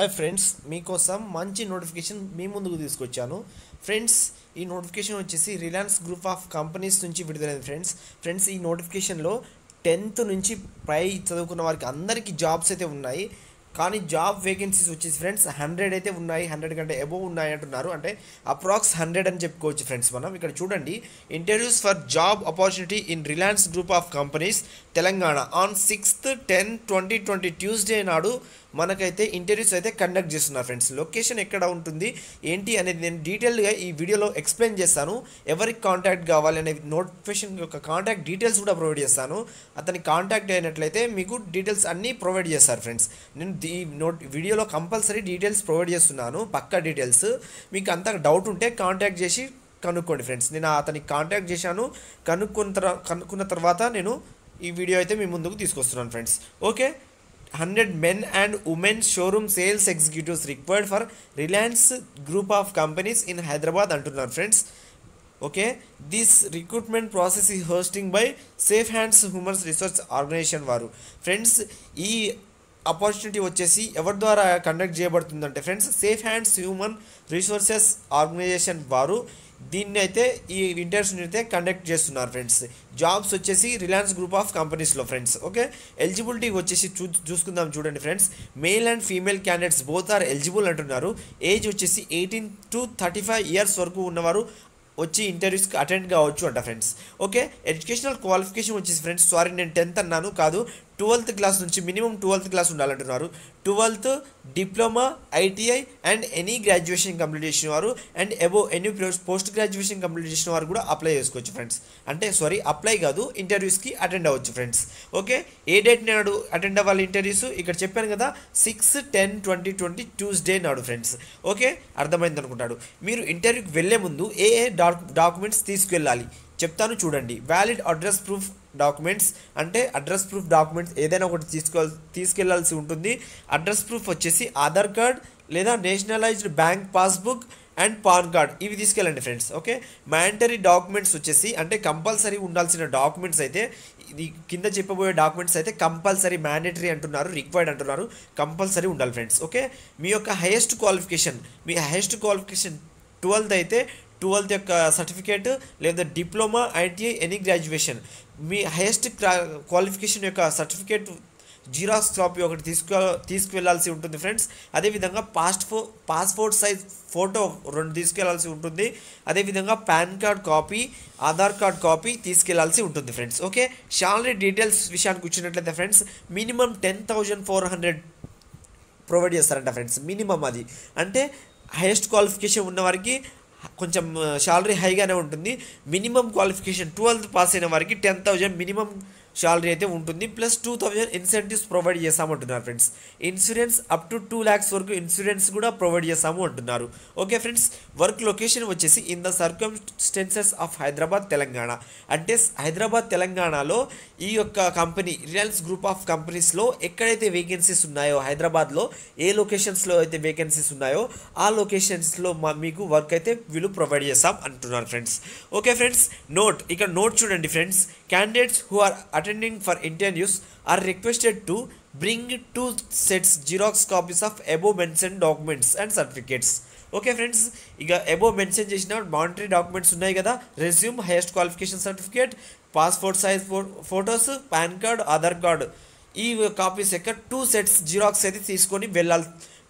hi friends మీకోసం మంచి notification మీ ముందుకు తీసుకొచ్చాను ఫ్రెండ్స్ ఈ నోటిఫికేషన్ వచ్చేసి రిలయన్స్ గ్రూప్ ఆఫ్ కంపెనీస్ నుంచి విడుదలైంది ఫ్రెండ్స్ ఫ్రెండ్స్ ఈ నోటిఫికేషన్లో టెన్త్ నుంచి పై చదువుకున్న వారికి అందరికీ జాబ్స్ అయితే ఉన్నాయి కానీ జాబ్ వేకెన్సీస్ వచ్చేసి ఫ్రెండ్స్ హండ్రెడ్ అయితే ఉన్నాయి హండ్రెడ్ కంటే అబోవ్ ఉన్నాయి అంటున్నారు అంటే అప్రాక్స్ హండ్రెడ్ అని చెప్పుకోవచ్చు ఫ్రెండ్స్ మనం ఇక్కడ చూడండి interviews for job opportunity in Reliance group of companies Telangana on sixth ten twenty twenty Tuesday నాడు మనకైతే ఇంటర్వ్యూస్ అయితే కండక్ట్ చేస్తున్నారు ఫ్రెండ్స్ లొకేషన్ ఎక్కడ ఉంటుంది ఏంటి అనేది నేను డీటెయిల్గా ఈ వీడియోలో ఎక్స్ప్లెయిన్ చేస్తాను ఎవరికి కాంటాక్ట్ కావాలి అనే నోటిఫికేషన్ యొక్క కాంటాక్ట్ డీటెయిల్స్ కూడా ప్రొవైడ్ చేస్తాను అతని కాంటాక్ట్ అయినట్లయితే మీకు డీటెయిల్స్ అన్నీ ప్రొవైడ్ చేస్తారు ఫ్రెండ్స్ నేను ఈ నోట్ వీడియోలో కంపల్సరీ డీటెయిల్స్ ప్రొవైడ్ చేస్తున్నాను పక్కా డీటెయిల్స్ మీకు అంత డౌట్ ఉంటే కాంటాక్ట్ చేసి కనుక్కోండి ఫ్రెండ్స్ నేను అతనికి కాంటాక్ట్ చేశాను కనుక్కున్న తర్వా కనుక్కున్న తర్వాత నేను ఈ వీడియో అయితే మీ ముందుకు తీసుకొస్తున్నాను friends okay hundred men and women showroom sales executives required for Reliance group of companies in Hyderabad అంటున్నారు friends okay this recruitment process ఈ hosting by safe hands humans resource organisation వారు ఫ్రెండ్స్ ఈ ఆపర్చునిటీ వచ్చేసి ఎవరి ద్వారా కండక్ట్ చేయబడుతుందంటే friends safe hands human resources organisation వారు దీన్ని అయితే ఈ ఇంటర్వ్యూని అయితే కండక్ట్ చేస్తున్నారు ఫ్రెండ్స్ జాబ్స్ వచ్చేసి రిలయన్స్ గ్రూప్ ఆఫ్ కంపెనీస్లో ఫ్రెండ్స్ ఓకే ఎలిజిబిలిటీ వచ్చేసి చూ చూసుకుందాం చూడండి friends male and female candidates both are eligible అంటున్నారు ఏజ్ వచ్చేసి eighteen to thirty five years వరకు ఉన్నవారు వచ్చి ఇంటర్వ్యూస్కి అటెండ్ కావచ్చు అంట ఫ్రెండ్స్ ఓకే ఎడ్యుకేషనల్ క్వాలిఫికేషన్ వచ్చేసి ఫ్రెండ్స్ సారీ నేను టెన్త్ అన్నాను కాదు ట్వెల్త్ క్లాస్ నుంచి మినిమం ట్వెల్త్ క్లాస్ ఉండాలంటున్నారు twelfth diploma ITI and any graduation complete చేసిన వారు and above any post graduation complete చేసిన వారు కూడా అప్లై చేసుకోవచ్చు ఫ్రెండ్స్ అంటే సారీ అప్లై కాదు ఇంటర్వ్యూస్కి అటెండ్ అవ్వచ్చు ఫ్రెండ్స్ ఓకే ఏ డేట్ నాడు అటెండ్ అవ్వాలి ఇంటర్వ్యూస్ ఇక్కడ చెప్పాను కదా six ten twenty twenty Tuesday నాడు ఫ్రెండ్స్ ఓకే అర్థమైంది అనుకుంటాడు మీరు ఇంటర్వ్యూకి వెళ్ళే ముందు ఏ ఏ డాక్యుమెంట్స్ తీసుకెళ్ళాలి చెప్తాను చూడండి వ్యాలిడ్ అడ్రస్ ప్రూఫ్ డాక్యుమెంట్స్ అంటే అడ్రస్ ప్రూఫ్ డాక్యుమెంట్స్ ఏదైనా ఒకటి తీసుకో తీసుకెళ్లాల్సి ఉంటుంది అడ్రస్ ప్రూఫ్ వచ్చేసి ఆధార్ కార్డ్ లేదా nationalised bank passbook and PAN card ఇవి తీసుకెళ్ళండి ఫ్రెండ్స్ ఓకే మ్యాండటరీ డాక్యుమెంట్స్ వచ్చేసి అంటే కంపల్సరీ ఉండాల్సిన డాక్యుమెంట్స్ అయితే ఇది కింద చెప్పబోయే డాక్యుమెంట్స్ అయితే కంపల్సరీ మ్యాండేటరీ అంటున్నారు రిక్వైర్డ్ అంటున్నారు కంపల్సరీ ఉండాలి ఫ్రెండ్స్ ఓకే మీ యొక్క హైయెస్ట్ క్వాలిఫికేషన్ మీ హైయెస్ట్ క్వాలిఫికేషన్ ట్వెల్త్ అయితే ట్వెల్త్ యొక్క సర్టిఫికేట్ లేదా డిప్లొమా ఐటీఐ ఎనీ గ్రాడ్యుయేషన్ మీ హైయెస్ట్ క్వాలిఫికేషన్ యొక్క సర్టిఫికేట్ జీరాక్స్ కాపీ ఒకటి తీసుకు తీసుకువెళ్ళాల్సి ఉంటుంది ఫ్రెండ్స్ అదేవిధంగా పాస్ట్ ఫో పాస్పోర్ట్ సైజ్ ఫోటో రెండు తీసుకెళ్లాల్సి ఉంటుంది అదేవిధంగా PAN card copy Aadhaar card copy తీసుకెళ్లాల్సి ఉంటుంది ఫ్రెండ్స్ ఓకే శాలరీ డీటెయిల్స్ విషయానికి వచ్చినట్లయితే friends minimum ten thousand four hundred provide చేస్తారంట ఫ్రెండ్స్ మినిమం అది అంటే హైయెస్ట్ క్వాలిఫికేషన్ ఉన్న వారికి కొంచెం శాలరీ హైగానే ఉంటుంది మినిమం క్వాలిఫికేషన్ ట్వెల్త్ పాస్ అయిన వారికి టెన్ థౌజండ్ మినిమం శాలరీ అయితే ఉంటుంది plus two thousand incentives provide చేస్తామంటున్నారు friends insurance up to two lakhs వరకు ఇన్సూరెన్స్ కూడా ప్రొవైడ్ చేస్తాము అంటున్నారు ఓకే ఫ్రెండ్స్ వర్క్ లొకేషన్ వచ్చేసి in the circumstances of Hyderabad Telangana అంటే హైదరాబాద్ తెలంగాణలో ఈ యొక్క కంపెనీ రిలయన్స్ గ్రూప్ ఆఫ్ కంపెనీస్లో ఎక్కడైతే వేకెన్సీస్ ఉన్నాయో హైదరాబాద్లో ఏ లొకేషన్స్లో అయితే వేకెన్సీస్ ఉన్నాయో ఆ లొకేషన్స్లో మా మీకు వర్క్ అయితే వీళ్ళు ప్రొవైడ్ చేస్తాం అంటున్నారు ఫ్రెండ్స్ ఓకే ఫ్రెండ్స్ నోట్ ఇక్కడ నోట్ చూడండి friends candidates who are attending for interviews are requested to bring two sets xerox copies of above mentioned documents and certificates okay friends ఇక అబో మెన్షన్ చేసిన mandatory documents ఉన్నాయి కదా resume highest qualification certificate passport size photos PAN card Aadhaar card ఈ copies యొక్క two sets xerox అయితే తీసుకొని వెళ్ళాలి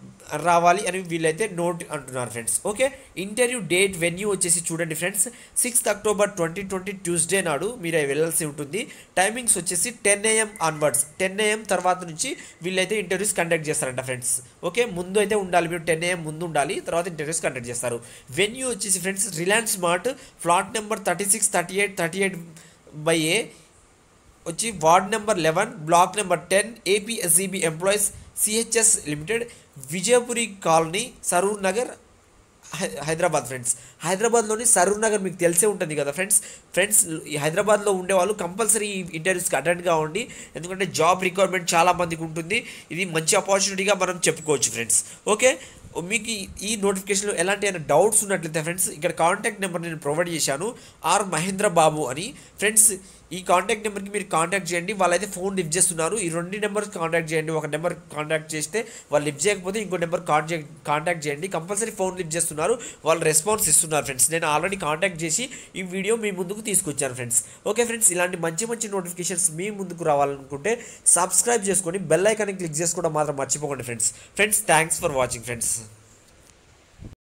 రావాలి అని వీళ్ళైతే నోట్ అంటున్నారు friends okay interview date venue వచ్చేసి చూడండి friends sixth October twenty twenty Tuesday నాడు మీరు వెళ్ళాల్సి ఉంటుంది టైమింగ్స్ వచ్చేసి ten AM onwards ten AM తర్వాత నుంచి వీళ్ళైతే ఇంటర్వ్యూస్ కండక్ట్ చేస్తారంట ఫ్రెండ్స్ ఓకే ముందు అయితే ఉండాలి మీరు టెన్ ఏఎం ముందు ఉండాలి తర్వాత ఇంటర్వ్యూస్ కండక్ట్ చేస్తారు వెన్యూ వచ్చేసి friends Reliance smart flat number thirty six thirty eight thirty eight by A వచ్చి ward number eleven block number ten APSEB employees CHS limited Vijayapuri colony Saroor Nagar Hyderabad friends హైదరాబాద్లోని సరూర్ నగర్ మీకు తెలిసే ఉంటుంది కదా ఫ్రెండ్స్ ఫ్రెండ్స్ ఈ హైదరాబాద్లో ఉండే వాళ్ళు కంపల్సరీ ఇంటర్వ్యూస్కి అటెండ్ కావండి ఎందుకంటే జాబ్ రిక్వైర్మెంట్ చాలా మందికి ఉంటుంది ఇది మంచి ఆపర్చునిటీగా మనం చెప్పుకోవచ్చు ఫ్రెండ్స్ ఓకే మీకు ఈ- ఈ నోటిఫికేషన్లో ఎలాంటి అయినా డౌట్స్ ఉన్నట్లయితే ఫ్రెండ్స్ ఇక్కడ కాంటాక్ట్ నెంబర్ నేను ప్రొవైడ్ చేశాను ఆర్ మహేంద్ర బాబు అని ఫ్రెండ్స్ ఈ కాంటాక్ట్ నెంబర్కి మీరు కాంటాక్ట్ చేయండి వాళ్ళైతే ఫోన్ లిఫ్ట్ చేస్తున్నారు ఈ రెండు నెంబర్ కాంటాక్ట్ చేయండి ఒక నెంబర్ కాంటాక్ట్ చేస్తే వాళ్ళు లిఫ్ట్ చేయకపోతే ఇంకో నెంబర్ కాంటాక్ట్ కాంటాక్ట్ చేయండి కంపల్సరీ ఫోన్ లిఫ్ట్ చేస్తున్నారు వాళ్ళు రెస్పాన్స్ ఇస్తున్నారు ఫ్రెండ్స్ నేను ఆల్రెడీ కాంటాక్ట్ చేసి ఈ వీడియో మీ ముందుకు తీసుకొచ్చాను ఫ్రెండ్స్ ఓకే ఫ్రెండ్స్ ఇలాంటి మంచి మంచి నోటిఫికేషన్స్ మీ ముందుకు రావాలనుకుంటే సబ్స్క్రైబ్ చేసుకొని బెల్ ఐకాన్ని క్లిక్ చేసుకోవడం మాత్రం మర్చిపోకండి friends friends thanks for watching friends